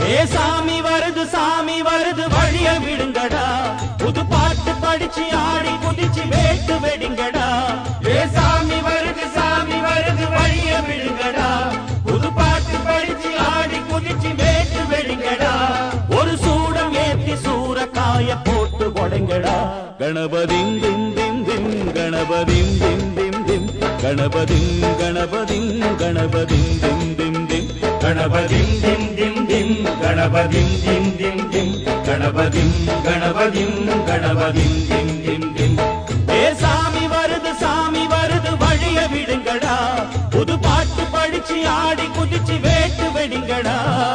ஏ சாமி வருது சாமி வருது வழிய விடுங்கடா புது பாட்டு படிச்சு ஆடி குதிச்சு வேட்டு வெடிங்கடா ஏ சாமி வருது சாமி வருது வழிய விடுங்கடா புது பாட்டு படிச்சு ஆடி குதிச்சு வேட்டு வெடிங்கடா ஒரு சூடம் ஏத்தி சூறக்காய போட்டு கொடைங்கடா கணபதிம் திம் திம் திம் கணபதிம் திம் திம் திம் கணபதிம் கணபதிம் கணபதிம் திம் திம் திம் கணபதிம் திம் திம் திம் கணபதிம் திம் திம் திம் கணபதிம் கணபதிம் கணபதிம் திம் திம் திம் ஏ சாமி வருது சாமி வருது வழிய விடுங்கடா புது பாட்டு படிச்சு ஆடி குதிச்சு வேட்டு வெடிங்கடா